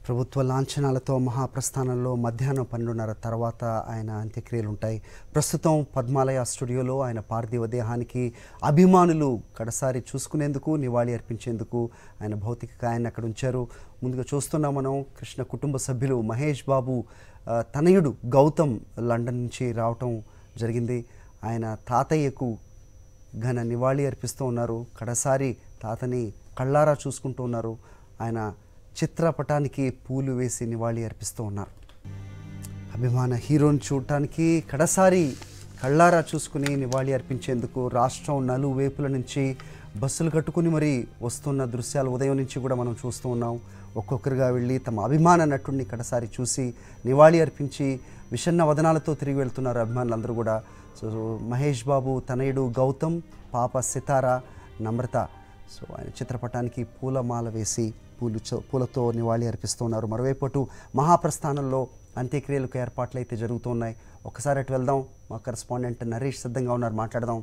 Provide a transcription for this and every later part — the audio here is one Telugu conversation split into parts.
ప్రభుత్వ లాంఛనాలతో మహాప్రస్థానంలో మధ్యాహ్నం పన్నెండున్నర తర్వాత ఆయన అంత్యక్రియలు ఉంటాయి ప్రస్తుతం పద్మాలయ స్టూడియోలో ఆయన పార్థివ దేహానికి అభిమానులు కడసారి చూసుకునేందుకు నివాళి అర్పించేందుకు ఆయన భౌతిక కాయాన్ని అక్కడ ఉంచారు ముందుగా చూస్తున్నాం మనం కృష్ణ కుటుంబ సభ్యులు మహేష్ బాబు ఆ, తనయుడు గౌతమ్ లండన్ నుంచి రావటం జరిగింది ఆయన తాతయ్యకు ఘన నివాళి అర్పిస్తూ ఉన్నారు కడసారి తాతని కళ్ళారా చూసుకుంటూ ఉన్నారు ఆయన చిత్రపటానికి పూలు వేసి నివాళి అర్పిస్తూ ఉన్నారు అభిమాన హీరోని చూడటానికి కడసారి కళ్ళారా చూసుకుని నివాళి అర్పించేందుకు రాష్ట్రం నలువైపుల నుంచి బస్సులు కట్టుకుని మరి వస్తున్న దృశ్యాలు ఉదయం నుంచి కూడా మనం చూస్తూ ఉన్నాం ఒక్కొక్కరుగా వెళ్ళి తమ అభిమాన నటుడిని కడసారి చూసి నివాళి అర్పించి విషన్న వదనాలతో తిరిగి వెళ్తున్నారు అభిమానులందరూ కూడా సో మహేష్ బాబు తనయుడు గౌతమ్ పాప సితార నమ్రత సో ఆయన చిత్రపటానికి పూలమాల వేసి పూలు చ- పూలతో నివాళి అర్పిస్తున్నారు మరోవైపు అటు మహాప్రస్థానంలో అంత్యక్రియలకు ఏర్పాట్లు అయితే జరుగుతున్నాయి ఒకసారి అటు వెళ్దాం మా కరెస్పాండెంట్ నరేష్ సిద్ధంగా ఉన్నారు మాట్లాడదాం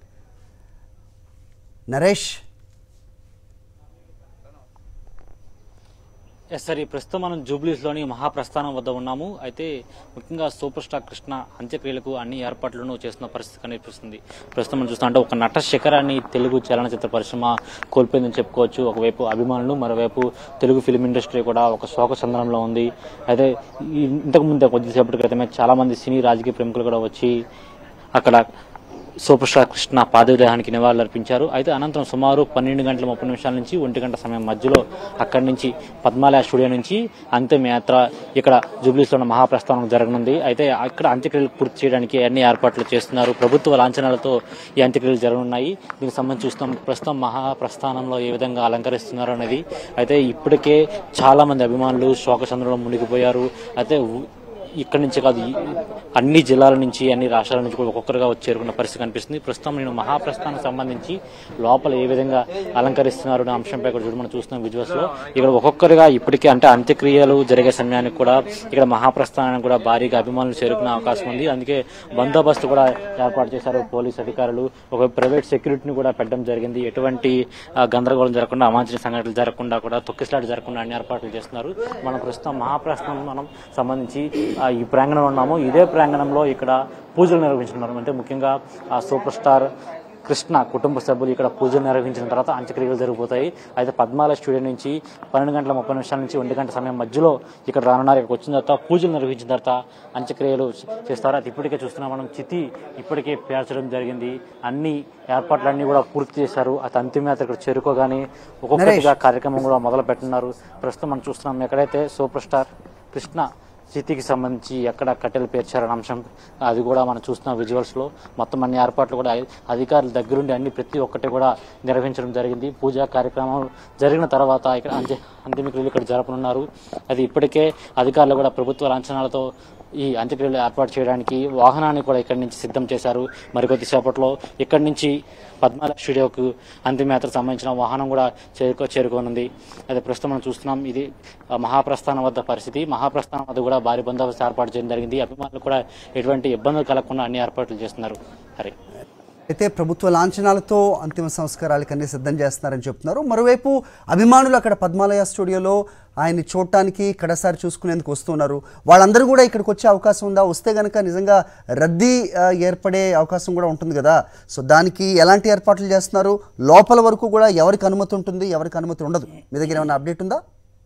నరేష్ ఎస్ సార్ ఈ ప్రస్తుతం మనం జూబ్లీస్లోని మహాప్రస్థానం వద్ద ఉన్నాము అయితే ముఖ్యంగా సూపర్ స్టార్ కృష్ణ అంత్యక్రియలకు అన్ని ఏర్పాట్లను చేస్తున్న పరిస్థితి కనిపిస్తుంది ప్రస్తుతం మనం చూస్తుంటే ఒక నట శిఖరాన్ని తెలుగు చలనచిత్ర పరిశ్రమ కోల్పోయిందని చెప్పుకోవచ్చు ఒకవైపు అభిమానులు మరోవైపు తెలుగు ఫిలిం ఇండస్ట్రీ కూడా ఒక శోక చందనంలో ఉంది అయితే ఈ- ఇంతకు ముందే కొద్దిసేపటి క్రితమే చాలా మంది సినీ రాజకీయ ప్రముఖులు కూడా వచ్చి అక్కడ సూపర్ స్టార్ కృష్ణ పాదవిదేహానికి నివాళులర్పించారు అయితే అనంతరం సుమారు పన్నెండు గంటల ముప్పై నిమిషాల నుంచి ఒంటి గంట సమయం మధ్యలో అక్కడి నుంచి పద్మాలయ స్టూడియో నుంచి అంతిమ యాత్ర ఇక్కడ జూబ్లీస్లో ఉన్న మహాప్రస్థానం జరగనుంది అయితే అక్కడ అంత్యక్రియలు పూర్తి చేయడానికి అన్ని ఏర్పాట్లు చేస్తున్నారు ప్రభుత్వ లాంఛనాలతో ఈ అంత్యక్రియలు జరగనున్నాయి దీనికి సంబంధించి చూస్తాం ప్రస్తుతం మహాప్రస్థానంలో ఏ విధంగా అలంకరిస్తున్నారు అనేది అయితే ఇప్పటికే చాలా మంది అభిమానులు శోకచంద్రంలో మునిగిపోయారు అయితే ఉ- ఇక్కడి నుంచి కాదు ఈ- అన్ని జిల్లాల నుంచి అన్ని రాష్ట్రాల నుంచి కూడా ఒక్కొక్కరుగా వచ్చి చేరుకున్న పరిస్థితి కనిపిస్తుంది ప్రస్తుతం నేను మహాప్రస్థానం సంబంధించి లోపల ఏ విధంగా అలంకరిస్తున్నారు అనే అంశంపై కూడా చూడ మనం చూస్తున్నాం విజువల్స్ లో ఇక్కడ ఒక్కొక్కరుగా ఇప్పటికే అంటే అంత్యక్రియలు జరిగే సమయానికి కూడా ఇక్కడ మహాప్రస్థానానికి కూడా భారీగా అభిమానులు చేరుకునే అవకాశం ఉంది అందుకే బందోబస్తు కూడా ఏర్పాటు చేశారు పోలీస్ అధికారులు ఒక ప్రైవేట్ సెక్యూరిటీని కూడా పెట్టడం జరిగింది ఎటువంటి ఆ, గందరగోళం జరగకుండా అవాంఛనీయ సంఘటనలు జరగకుండా కూడా తొక్కిసలాట జరగకుండా అన్ని ఏర్పాట్లు చేస్తున్నారు మనం ప్రస్తుతం మహాప్రస్థానం మనం సంబంధించి ఆ, ఈ ప్రాంగణంలో ఉన్నాము ఇదే ప్రాంగణంలో ఇక్కడ పూజలు నిర్వహించుకున్నారు అంటే ముఖ్యంగా ఆ సూపర్ స్టార్ కృష్ణ కుటుంబ సభ్యులు ఇక్కడ పూజలు నిర్వహించిన తర్వాత అంత్యక్రియలు జరిగిపోతాయి అయితే పద్మాల స్టూడియో నుంచి పన్నెండు గంటల ముప్పై నిమిషాల నుంచి ఒంటి గంట సమయం మధ్యలో ఇక్కడ రానున్నారు ఇక్కడికి వచ్చిన తర్వాత పూజలు నిర్వహించిన తర్వాత అంత్యక్రియలు చేస్తారు అది ఇప్పటికే చూస్తున్నాం మనం చితి ఇప్పటికే పేర్చడం జరిగింది అన్ని ఏర్పాట్లన్నీ కూడా పూర్తి చేశారు అది అంతిమయాత్ర ఇక్కడ చేరుకోగానే ఒక్కొక్కటిగా కార్యక్రమం కూడా మొదలు పెట్టినారు ప్రస్తుతం మనం చూస్తున్నాం ఎక్కడైతే సూపర్ స్టార్ కృష్ణ చితికి సంబంధించి ఎక్కడ కట్టెలు పేర్చారనే అంశం అది కూడా మనం చూస్తున్నాం విజువల్స్ లో మొత్తం అన్ని ఏర్పాట్లు కూడా అధి- అధికారుల దగ్గరుండి అన్ని ప్రతి ఒక్కటి కూడా నిర్వహించడం జరిగింది పూజా కార్యక్రమం జరిగిన తర్వాత ఇక్కడ అంత్య అంతిమక్రియలు ఇక్కడ జరపనున్నారు అది ఇప్పటికే అధికారులు కూడా ప్రభుత్వ లాంఛనాలతో ఈ అంత్యక్రియలు ఏర్పాటు చేయడానికి వాహనాన్ని కూడా ఇక్కడి నుంచి సిద్ధం చేశారు మరికొద్ది సేపట్లో ఇక్కడి నుంచి పద్మాల స్టూడియోకు అంతిమయాత్రకు సంబంధించిన వాహనం కూడా చేరుకో చేరుకోనుంది అదే ప్రస్తుతం మనం చూస్తున్నాం ఇది ఆ, మహాప్రస్థానం వద్ద పరిస్థితి మహాప్రస్థానం వద్ద కూడా భారీ బందోబస్తు ఏర్పాటు చేయడం జరిగింది అభిమానులు కూడా ఎటువంటి ఇబ్బందులు కలగకుండా అన్ని ఏర్పాట్లు చేస్తున్నారు హరి అయితే ప్రభుత్వ లాంఛనాలతో అంతిమ సంస్కారాలకు అన్ని సిద్ధం చేస్తున్నారని చెప్తున్నారు మరోవైపు అభిమానులు అక్కడ పద్మాలయ స్టూడియోలో ఆయన్ని చూడటానికి కడసారి చూసుకునేందుకు వస్తున్నారు వాళ్ళందరూ కూడా ఇక్కడికి వచ్చే అవకాశం ఉందా వస్తే గనక నిజంగా రద్దీ ఆ, ఏర్పడే అవకాశం కూడా ఉంటుంది కదా సో దానికి ఎలాంటి ఏర్పాట్లు చేస్తున్నారు లోపల వరకు కూడా ఎవరికి అనుమతి ఉంటుంది ఎవరికి అనుమతి ఉండదు మీ దగ్గర ఏమైనా అప్డేట్ ఉందా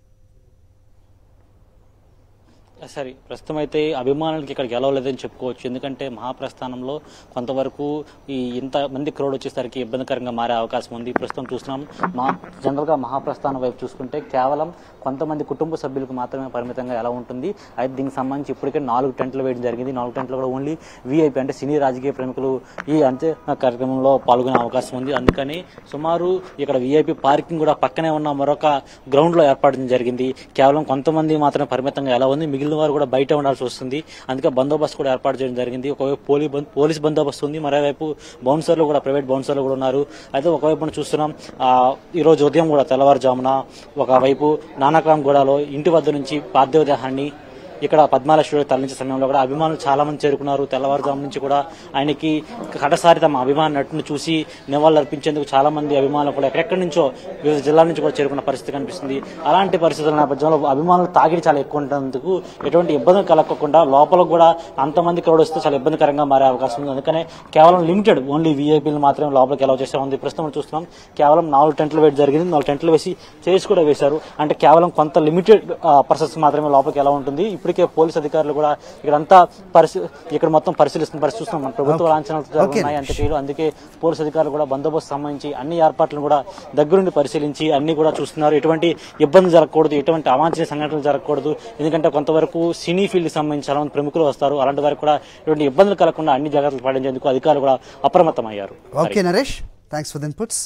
సరే ప్రస్తుతం అయితే అభిమానులకి ఇక్కడ గెలవలేదని చెప్పుకోవచ్చు ఎందుకంటే మహాప్రస్థానంలో కొంతవరకు ఈ ఇంత మంది క్రౌడ్ వచ్చేసరికి ఇబ్బందికరంగా మారే అవకాశం ఉంది ప్రస్తుతం చూస్తున్నాం మా జనరల్గా మహాప్రస్థానం వైపు చూసుకుంటే కేవలం కొంతమంది కుటుంబ సభ్యులకు మాత్రమే పరిమితంగా ఎలా ఉంటుంది అయితే దీనికి సంబంధించి ఇప్పటికే నాలుగు టెంట్లు వేయడం జరిగింది నాలుగు టెంట్లు కూడా ఓన్లీ వీఐపీ అంటే సినీ రాజకీయ ప్రముఖులు ఈ అంత్య కార్యక్రమంలో పాల్గొనే అవకాశం ఉంది అందుకని సుమారు ఇక్కడ వీఐపీ పార్కింగ్ కూడా పక్కనే ఉన్న మరొక గ్రౌండ్ లో ఏర్పాటు చేయడం జరిగింది కేవలం కొంతమంది మాత్రమే పరిమితంగా ఎలా ఉంది మిగిలిన వారు కూడా బయట ఉండాల్సి వస్తుంది అందుకే బందోబస్తు కూడా ఏర్పాటు చేయడం జరిగింది ఒకవైపు పోలీ బం- పోలీస్ బందోబస్తు ఉంది మరోవైపు బౌన్సర్లు కూడా ప్రైవేట్ బౌన్సర్లు కూడా ఉన్నారు అయితే ఒకవైపు మనం చూస్తున్నాం ఆ, ఈ రోజు ఉదయం కూడా తెల్లవారుజామున ఒకవైపు నానక్రామ్ గూడలో ఇంటి వద్ద నుంచి పార్థివ దేహాన్ని ఇక్కడ పద్మాల స్టూడియో తరలించే సమయంలో కూడా అభిమానులు చాలా మంది చేరుకున్నారు తెల్లవారుజాము నుంచి కూడా ఆయనకి కడసారి తమ అభిమాన నటుని చూసి నివాళులు అర్పించేందుకు చాలా మంది అభిమానులు కూడా ఎక్కడెక్కడి నుంచో వివిధ జిల్లాల నుంచి కూడా చేరుకున్న పరిస్థితి కనిపిస్తుంది అలాంటి పరిస్థితుల నేపథ్యంలో అభిమానులు తాకిడి చాలా ఎక్కువ ఉంటున్నందుకు ఎటువంటి ఇబ్బందులు కలగకుండా లోపల కూడా అంతమంది క్రౌడ్ వస్తే చాలా ఇబ్బందికరంగా మారే అవకాశం ఉంది అందుకనే కేవలం లిమిటెడ్ ఓన్లీ వీఐపీలు మాత్రమే లోపలికి ఎలా చేసే ఉంది ప్రస్తుతం మనం చూస్తున్నాం కేవలం నాలుగు టెంట్లు వేయడం జరిగింది నాలుగు టెంట్లు వేసి చైర్స్ కూడా వేశారు అంటే కేవలం కొంత లిమిటెడ్ పర్సన్స్ మాత్రమే లోపలికి ఎలా ఉంటుంది ఇప్పటికే పోలీస్ అధికారులు కూడా ఇక్కడంతా పరిస్థితి ఇక్కడ మొత్తం పరిశీలిస్తున్న పరిస్థితి చూస్తున్నాం మన ప్రభుత్వ లాంఛనాలు జరుగుతున్నాయి అంత్యక్రియలు అందుకే పోలీస్ అధికారులు కూడా బందోబస్తు సంబంధించి అన్ని ఏర్పాట్లను కూడా దగ్గరుండి పరిశీలించి అన్ని కూడా చూస్తున్నారు ఎటువంటి ఇబ్బంది జరగకూడదు ఎటువంటి అవాంఛనీయ సంఘటనలు జరగకూడదు ఎందుకంటే కొంతవరకు సినీ ఫీల్డ్ సంబంధించి చాలా మంది ప్రముఖులు వస్తారు అలాంటి వారికి కూడా ఎటువంటి ఇబ్బందులు కలగకుండా అన్ని జాగ్రత్తలు పాటించేందుకు అధికారులు కూడా అప్రమత్తమయ్యారు okay Naresh thanks for the inputs